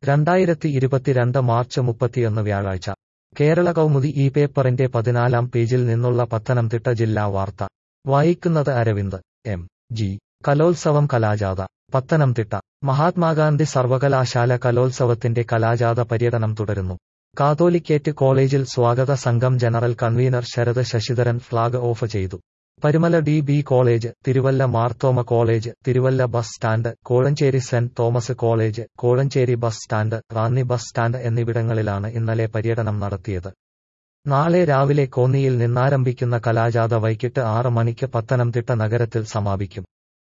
രണ്ടായിരത്തി ഇരുപത്തിരണ്ട് മാർച്ച് മുപ്പത്തിയൊന്ന് വ്യാഴാഴ്ച കേരള കൗമുദി ഈ പേപ്പറിന്റെ പതിനാലാം പേജിൽ നിന്നുള്ള പത്തനംതിട്ട ജില്ലാ വാർത്ത വായിക്കുന്നത് അരവിന്ദ് എം ജി കലോത്സവം കലാജാഥ പത്തനംതിട്ട മഹാത്മാഗാന്ധി സർവകലാശാല കലോത്സവത്തിന്റെ കലാജാഥ പര്യടനം തുടരുന്നു കാതോലിക്കേറ്റ് കോളേജിൽ സ്വാഗത സംഘം ജനറൽ കൺവീനർ ശരത് ശശിധരൻ ഫ്ളാഗ് ഓഫ് ചെയ്തു Parumala D B college Thiruvalla Marthoma college Thiruvalla bus stand Kozhencherry saint Thomas college Kozhencherry bus stand Ranni bus stand എന്നിവിടങ്ങളിലാണ് ഇന്നലെ പര്യടനം നടത്തിയത് നാളെ രാവിലെ കോന്നിയിൽ നിന്നാരംഭിക്കുന്ന കലാജാഥ വൈകിട്ട് ആറ് മണിക്ക് പത്തനംതിട്ട നഗരത്തിൽ സമാപിക്കും